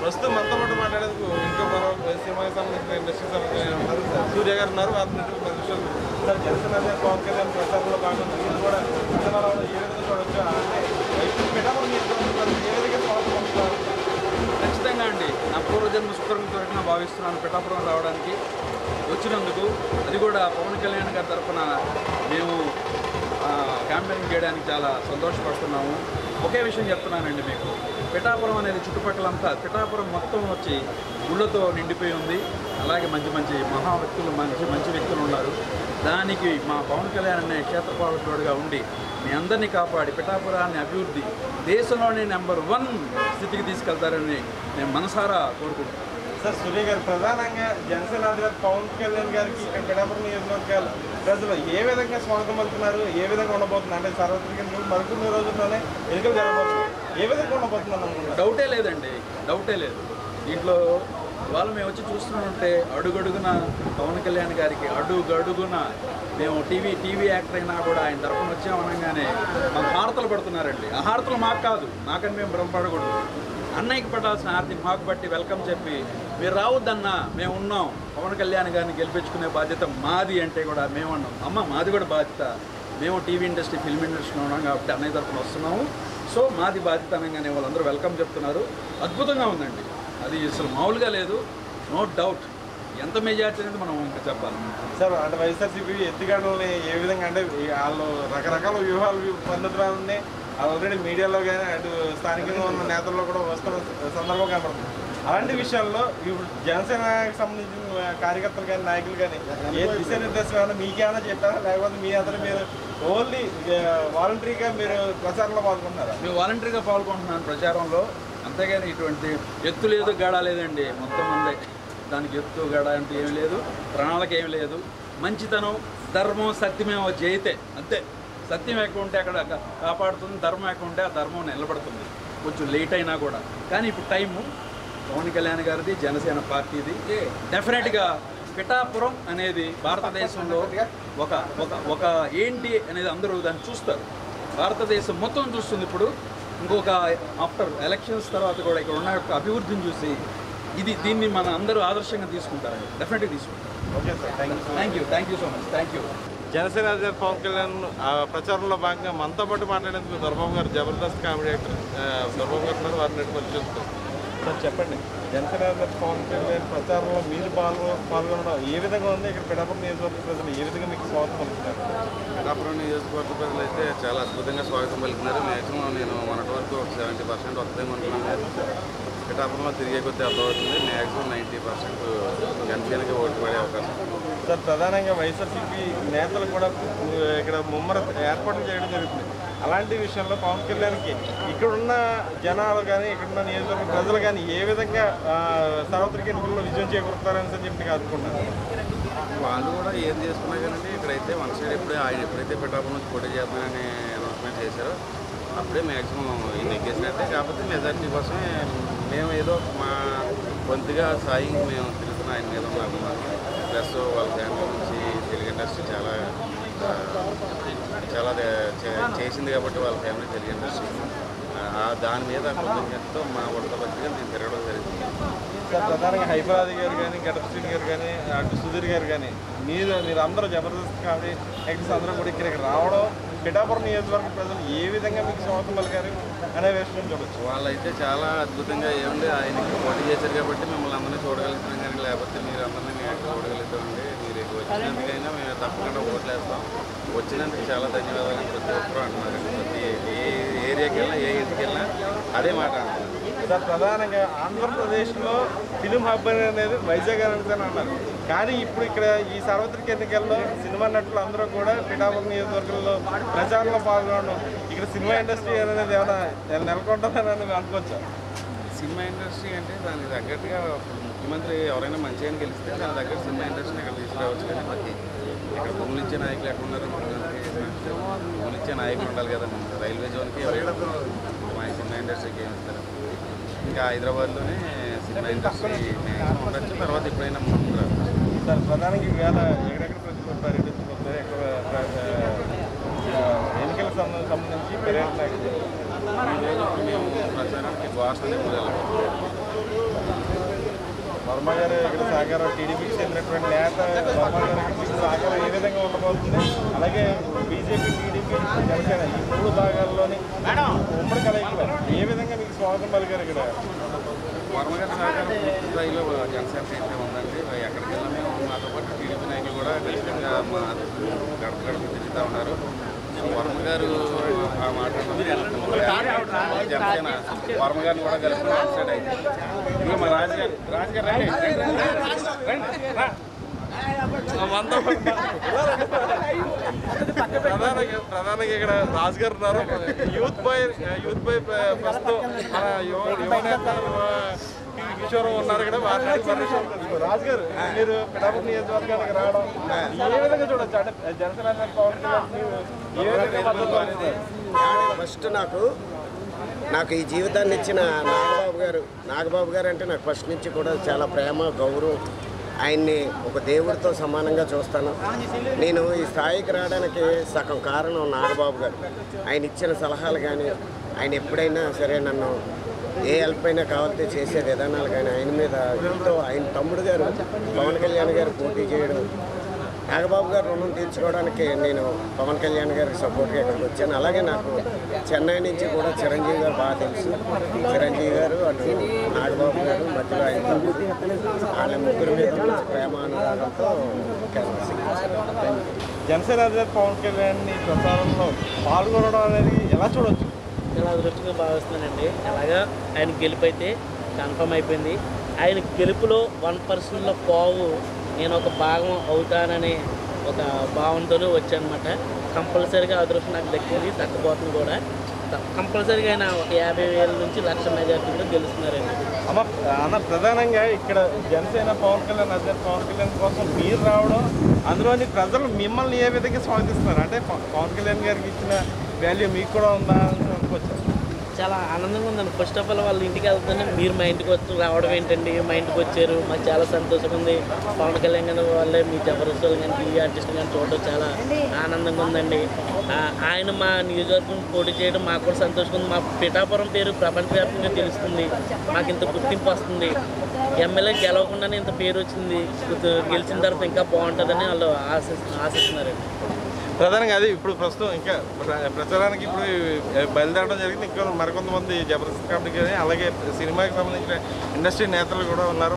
వస్తూ మనతో పాటు మాట్లాడేందుకు ఇంకో మరో సినిమాకి సంబంధించిన ఇండస్ట్రీ సంబంధించిన ఉన్నారు సూర్య గారు ఉన్నారు వారి నుండి పది నిమిషాలు సార్ జనసేన అధినేత పవన్ కళ్యాణ్ ప్రచారంలో భాగంగా మీరు కూడా సినిమాలో ఏ విధంగా చూడొచ్చు అంటే పిఠాపురం నియోజకవర్గం ఏ విధంగా స్వాగతం పలుకుతారు? ఖచ్చితంగా అండి నా పూర్వజన్మ సుకరం కోరికన భావిస్తున్నాను పిఠాపురం రావడానికి వచ్చినందుకు అది కూడా పవన్ కళ్యాణ్ గారి తరఫున మేము క్యాంపెయిన్ చేయడానికి చాలా సంతోషపడుతున్నాము ఒకే విషయం చెప్తున్నానండి మీకు పిఠాపురం అనేది చుట్టుపక్కలంతా పిఠాపురం మొత్తం వచ్చి గుళ్ళతో నిండిపోయి ఉంది అలాగే మంచి మంచి మహా వ్యక్తులు మంచి మంచి వ్యక్తులు ఉన్నారు దానికి మా పవన్ కళ్యాణ్ అనే క్షేత్రపాలకుడుగా ఉండి మీ అందరినీ కాపాడి పిఠాపురాన్ని అభివృద్ధి దేశంలోనే నెంబర్ వన్ స్థితికి తీసుకెళ్తారని నేను మనసారా కోరుకుంటున్నాను సార్ సూర్య గారు ప్రధానంగా జనసేన అధినేత పవన్ కళ్యాణ్ గారికి ఇక్కడ పిఠాపురం నియోజకవర్గాల ప్రజలు ఏ విధంగా స్వాగతం పలుకుతున్నారు ఏ విధంగా ఉండబోతున్నారు అంటే సార్వత్రిక ఎన్నికలు మరికొన్ని రోజుల్లోనే ఎన్నికలు జరగబోతున్నాయి ఏ విధంగా ఉండబోతున్నారు అనుకుంటున్నారు డౌటే లేదండి డౌటే లేదు దీంట్లో వాళ్ళు మేము వచ్చి చూస్తుంటే అడుగడుగున పవన్ కళ్యాణ్ గారికి అడుగడుగున మేము టీవీ టీవీ యాక్టర్ అయినా కూడా ఆయన తరఫున వచ్చామనగానే మాకు హారతలు పడుతున్నారండి ఆ హారతలు మాకు కాదు నాకని మేము భ్రమపడకూడదు అన్నయ్యకి పడాల్సిన హారతి మాకు బట్టి వెల్కమ్ చెప్పి మీరు రావద్దన్నా మేము ఉన్నాం పవన్ కళ్యాణ్ గారిని గెలిపించుకునే బాధ్యత మాది అంటే కూడా మేము అన్నాం అమ్మ మాది కూడా బాధ్యత మేము టీవీ ఇండస్ట్రీ ఫిల్మ్ ఇండస్ట్రీలో ఉన్నాం కాబట్టి అన్నయ్య తరఫున వస్తున్నాము సో మాది బాధ్యత అనగానే వాళ్ళందరూ వెల్కమ్ చెప్తున్నారు అద్భుతంగా ఉందండి అది అసలు మామూలుగా లేదు నో డౌట్ ఎంత మెజార్టీ అనేది మనం ఇంకా చెప్పాలి సార్ అంటే వైఎస్ఆర్సీపీ ఎత్తిగడలని ఏ విధంగా అంటే ఈ వాళ్ళు రకరకాల వ్యూహాలు పద్ధతులని ఆల్రెడీ మీడియాలో కానీ అటు స్థానికంగా ఉన్న నేతల్లో కూడా వస్తున్న సందర్భం కనబడుతుంది అలాంటి విషయాల్లో ఇప్పుడు జనసేనకి సంబంధించిన కార్యకర్తలు కానీ నాయకులు కానీ ఏ దిశానిర్దేశం ఏమైనా మీకేమైనా చెప్పారా లేకపోతే మీ అందరూ మీరు ఓన్లీ వాలంటరీగా మీరు ప్రచారంలో పాల్గొన్నారా మేము వాలంటరీగా పాల్గొంటున్నాను ప్రచారంలో అంతేగాని ఇటువంటి ఎత్తు లేదు గడ లేదండి మొత్తం మందే దానికి ఎత్తు గడ అంటే ఏమి లేదు ప్రణాళిక ఏమి లేదు మంచితనం ధర్మం సత్యమేమో జయితే అంతే సత్యం ఎక్కువ ఉంటే అక్కడ కా- కాపాడుతుంది ధర్మం ఎక్కువ ఉంటే ఆ ధర్మం నిలబడుతుంది కొంచెం లేట్ అయినా కూడా కానీ ఇప్పుడు టైము పవన్ కళ్యాణ్ గారిది జనసేన పార్టీది డెఫినెట్గా పిఠాపురం అనేది భారతదేశంలో ఒక ఒక ఒక ఏంటి అనేది అందరూ దాన్ని చూస్తారు భారతదేశం మొత్తం చూస్తుంది ఇప్పుడు ఇంకొక ఆఫ్టర్ ఎలక్షన్స్ తర్వాత కూడా ఇక్కడ ఉన్న యొక్క అభివృద్ధిని చూసి ఇది దీన్ని మన అందరూ ఆదర్శంగా తీసుకుంటారండి డెఫినెట్గా తీసుకుంటారు okay sir thank you thank you thank you so much thank you Janasena అధినేత పవన్ కళ్యాణ్ ఆ, ప్రచారంలో భాగంగా మనతో పాటు మాట్లాడేందుకు దొరబాబు గారు జబర్దస్త్ కామెడీ యాక్టర్ ఆ, దొరబాబు గారు ఉన్నారు వారిని నెట్టు పరిచయిస్తాం సార్ చెప్పండి జనసేన అధినేత పవన్ కళ్యాణ్ ప్రచారంలో మీరు పాల్గొ పాల్గొనడం ఏ విధంగా ఉంది ఇక్కడ పిఠాపురం నియోజకవర్గ ప్రజలు ఏ విధంగా మీకు స్వాగతం పలుకుతారు పిఠాపురం నియోజకవర్గ ప్రజలు అయితే చాలా అద్భుతంగా స్వాగతం పలుకున్నారు మ్యాక్సిమం నేను మొన్నటి వరకు ఒక సెవెంటీ పర్సెంట్ వస్తుందేమో అనుకున్నాను పిఠాపురంలో తిరిగే కొద్దీ అర్థమవుతుంది మ్యాక్సిమం నైంటీ పర్సెంట్ జనసేనకి ఓటు పడే అవకాశం ఉంది. సార్ ప్రధానంగా వైఎస్ఆర్సీపీ నేతలు కూడా ఆ, ఇక్కడ ముమ్మర ఏర్పాట్లు చేయడం జరుగుతుంది అలాంటి విషయంలో పవన్ కళ్యాణ్కి ఇక్కడున్న జనాలు కానీ ఇక్కడున్న నియోజకవర్గ ప్రజలు కానీ ఏ విధంగా ఆ, సార్వత్రిక ఎన్నికల్లో విజయం చేకూరుతారని చెప్పి నేను అనుకుంటున్నాను వాళ్ళు కూడా ఏం చేసుకున్నా కానీ ఇక్కడైతే వన్ సైడ్ ఎప్పుడే ఆయన ఎప్పుడైతే పిఠాపురం నుంచి పోటీ చేద్దామని అనౌన్స్మెంట్ చేశారో అప్పుడే మ్యాక్సిమం ఈయన నెగ్గేసినట్టే కాకపోతే మెజార్టీ కోసమే మేము ఏదో మా కొద్దిగా సాయం మేము తిరుగుతున్నాం ఆయన మీద ఉన్న అభిమానం ప్లస్ వాళ్ళ ఫ్యామిలీ నుంచి తెలుగు ఇండస్ట్రీ చాలా ఆ, చాలా దే- చే- చేసింది కాబట్టి వాళ్ళ ఫ్యామిలీ తెలుగు ఇండస్ట్రీ ఆ, దాని మీద కృతజ్ఞతతో మా ఉడత పత్రిక నేను తిరగడం జరిగింది సార్ ప్రధానంగా హైదరాబాద్ గారు కానీ గడప శ్రీని గారు కానీ అటు సుధీర్ గారు కానీ మీరు మీరు అందరూ జబర్దస్త్ కామెడీ యాక్టర్స్ అందరూ కూడా ఇక్కడికి రావడం పిఠాపురం నియోజకవర్గ ప్రజలు ఏ విధంగా మీకు స్వాగతం పలికారు అనే విషయం చూడొచ్చు వాళ్ళైతే చాలా అద్భుతంగా ఏముంది ఆయనకి పోటీ చేశారు కాబట్టి మిమ్మల్ని అందరినీ చూడగలుగుతున్నాం కానీ లేకపోతే మీరు అందరినీ మేము ఎక్కడ చూడగలుగుతామండి మీరు ఇక్కడ వచ్చినందుకైనా మేము తప్పకుండా ఓట్లేస్తాం వచ్చినందుకు చాలా ధన్యవాదాలు అని ప్రతి ఒక్కరు అంటున్నారు ప్రతి ఏ ఏరియాకి వెళ్ళినా ఏ ఇంటికి వెళ్ళినా అదే మాట అంటున్నారు సార్ ప్రధానంగా ఆంధ్రప్రదేశ్లో ఫిలిం హబ్ అనేది వైజాగ్ అని అన్నారు కానీ ఇప్పుడు ఇక్కడ ఈ సార్వత్రిక ఎన్నికల్లో సినిమా నటులు అందరూ కూడా పిఠాపురం నియోజకవర్గంలో ప్రచారంలో పాల్గొనడం ఇక్కడ సినిమా ఇండస్ట్రీ అనేది ఏమైనా నెలకొంటుందని అనుకోవచ్చా సినిమా ఇండస్ట్రీ అంటే దానికి తగ్గట్టుగా ముఖ్యమంత్రి ఎవరైనా మంచి అని గెలిస్తే దాని దగ్గర సినిమా ఇండస్ట్రీని ఇక్కడ తీసుకురావచ్చు కానీ మనకి ఇక్కడ భూములు ఇచ్చే నాయకులు ఎక్కడ ఉన్నారు ముఖ్యమంత్రి భూములు ఇచ్చే నాయకులు ఉండాలి కదా మన రైల్వే జోన్కి ఎవరైనా మా సినిమా ఇండస్ట్రీకి ఏమి ఇస్తారు ఇంకా హైదరాబాద్లోనే సినిమా ఇండస్ట్రీ మ్యాక్సిమం ఉండొచ్చు తర్వాత ఎప్పుడైనా ముందుకు రావచ్చు సార్ ప్రధానంగా ఈవేళ ఎక్కడెక్కడ ప్రజలు పర్యటిస్తున్నారు ఎక్కడ ఆ, ఎన్నికలకు సంబంధ- సంబంధించి పర్యటన ఈరోజు మేము ప్రచారానికి బాస్ అనే ఊరు వెళ్ళాము వర్మ గారు ఇక్కడ సహకారం టీడీపీకి చెందినటువంటి నేత వర్మ గారికి మీకు సహకారం ఏ విధంగా ఉండబోతుంది అలాగే బీజేపీ టీడీపీ జనసేన ఈ మూడు భాగాల్లోని ఉమ్మడి కలయికలో ఏ విధంగా మీకు స్వాగతం పలికారు ఇక్కడ వర్మ గారి సహకారం పూర్తి స్థాయిలో జనసేన అయితే ఉందండి ఎక్కడికి వెళ్ళినా మేము మాతో పాటు టీడీపీ నాయకులు కూడా ఖచ్చితంగా మా గడప గడప తిరుగుతూ ఉన్నారు వర్మ గారు ఆ మాట జనసేన వర్మ గారిని కూడా కలిపి డిసైడ్ అయింది ఇంకా మా రాజుగారు రాజుగారు రండి రండి, రండి, రా. ప్రధానంగా ప్రధానంగా ఇక్కడ రాజు గారు ఉన్నారు యూత్ బాయ్ యూత్ బాయ్ ప్ర- ప్రస్తుతం మన యువ యువనేత యువ కిషోర్ ఉన్నారు ఇక్కడ మాట్లాడి పర్మిషన్ రాజు గారు మీరు పిఠాపురం నియోజకవర్గానికి రావడం ఏ విధంగా చూడొచ్చు అంటే జనసేన అధినేత పవన్ కళ్యాణ్ మీరు ఏ విధంగా మద్దతు పలుకుతారు? ఫస్ట్ నాకు నాకు ఈ జీవితాన్ని ఇచ్చిన నాగబాబు గారు నాగబాబు గారు అంటే నాకు ఫస్ట్ నుంచి కూడా చాలా ప్రేమ గౌరవం ఆయన్ని ఒక దేవుడితో సమానంగా చూస్తాను నేను ఈ స్థాయికి రావడానికి సగం కారణం నాగబాబు గారు ఆయన ఇచ్చిన సలహాలు కానీ ఆయన ఎప్పుడైనా సరే నన్ను ఏ హెల్ప్ అయినా కావాలంటే చేసే విధానాలు కానీ ఆయన మీద ఎంతో ఆయన తమ్ముడు గారు పవన్ కళ్యాణ్ గారు పోటీ చేయడం నాగబాబు గారు రుణం తీర్చుకోవడానికి నేను పవన్ కళ్యాణ్ గారికి సపోర్ట్గా ఇక్కడికి వచ్చాను అలాగే నాకు చెన్నై నుంచి కూడా చిరంజీవి గారు బాగా తెలుసు చిరంజీవి గారు అటు నాగబాబు గారు మధ్యలో ఆయన తమ్ముడు. వాళ్ళ ముగ్గురు మీద ఉన్న ప్రేమానురాగంతో జనసేన అధినేత పవన్ కళ్యాణ్ ఈ ప్రచారంలో పాల్గొనడం అనేది ఎలా చూడొచ్చు చాలా అదృష్టంగా భావిస్తున్నానండి అలాగా ఆయన గెలుపు అయితే కన్ఫర్మ్ అయిపోయింది ఆయన గెలుపులో వన్ పర్సన్లో పోవు నేను ఒక భాగం అవుతాననే ఒక భావంతోనే వచ్చానమాట కంపల్సరీగా అదృష్టం నాకు దక్కింది దక్కబోతుంది కూడా కంపల్సరీగా ఆయన ఒక యాభై వేల నుంచి లక్ష మెజార్టీలో గెలుస్తున్నారండి అమ్మ అన్న ప్రధానంగా ఇక్కడ జనసేన పవన్ కళ్యాణ్ అధినేత పవన్ కళ్యాణ్ కోసం మీరు రావడం అందులోని ప్రజలు మిమ్మల్ని ఏ విధంగా స్వాగతిస్తున్నారు అంటే ప- పవన్ కళ్యాణ్ గారికి ఇచ్చిన వాల్యూ మీకు కూడా ఉందా అని అనుకోవచ్చు చాలా ఆనందంగా ఉందండి ఫస్ట్ ఆఫ్ ఆల్ వాళ్ళ ఇంటికి వెళ్తానే మీరు మా ఇంటికి వచ్చి రావడం ఏంటండి మా ఇంటికి వచ్చారు మాకు చాలా సంతోషంగా ఉంది పవన్ కళ్యాణ్ గారి వాళ్ళే మీ జబర్దస్త్ వాళ్ళు కానీ టీవీ ఆర్టిస్ట్ కానీ చూడడం చాలా ఆనందంగా ఉందండి ఆ, ఆయన మా నియోజకవర్గం పోటీ చేయడం మాకు కూడా సంతోషంగా ఉంది మా పిఠాపురం పేరు ప్రపంచవ్యాప్తంగా తెలుస్తుంది మాకు ఇంత గుర్తింపు వస్తుంది ఎమ్మెల్యే గెలవకుండానే ఇంత పేరు వచ్చింది గెలిచిన తర్వాత ఇంకా బాగుంటుందని వాళ్ళు ఆశిస్ ఆశిస్తున్నారండి ప్రధానంగా అది ఇప్పుడు ప్రస్తుతం ఇంకా ప్ర- ప్రచారానికి ఇప్పుడు బయలుదేరడం జరిగింది ఇంకా మరికొంతమంది జబర్దస్త్ కమిటీ కానీ అలాగే సినిమాకి సంబంధించిన ఇండస్ట్రీ నేతలు కూడా ఉన్నారు